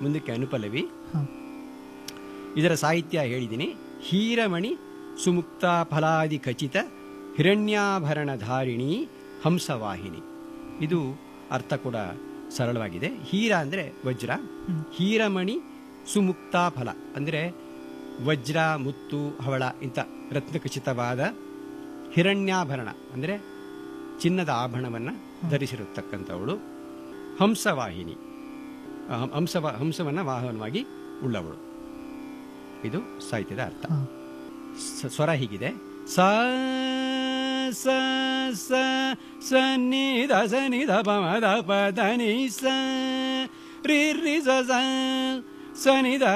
ಮುಂದಕ್ಕೆ ಅನುಪಲ್ಲವಿ ಹಾಂ ಇದರ ಸಾಹಿತ್ಯ ಹೇಳಿದ್ದೀನಿ ಹೀರಮಣಿ ಸುಮುಕ್ತ ಫಲಾದಿ ಖಚಿತ ಹಿರಣ್ಯಾಭರಣ ಧಾರಿಣಿ ಹಂಸವಾಹಿನಿ ಇದು ಅರ್ಥ ಕೂಡ ಸರಳವಾಗಿದೆ ಹೀರ ಅಂದರೆ ವಜ್ರ ಹೀರಮಣಿ ಸುಮುಕ್ತ ಫಲ ಅಂದರೆ ವಜ್ರ ಮುತ್ತು ಹವಳ ಇಂಥ ರತ್ನಖಚಿತವಾದ ಹಿರಣ್ಯಾಭರಣ ಅಂದರೆ ಚಿನ್ನದ ಆಭರಣವನ್ನು ಧರಿಸಿರತಕ್ಕಂಥವಳು ಹಂಸವಾಹಿನಿ ಆ, ಹಂಸವ ಹಂಸವನ್ನು ವಾಹನವಾಗಿ ಉಳ್ಳವಳು ಇದು ಸಾಹಿತ್ಯದ ಅರ್ಥ ಹಾಂ ಸ- ಸ್ವರ ಹೀಗಿದೆ ಸ ಸ ಸ ಸ ನಿ ದ ಸ ನಿ ದ ಪ ಮ ದ ಪ ದ ನಿ ಸ ರಿ ರಿ ಸ ಸ ಸ ನಿ ದ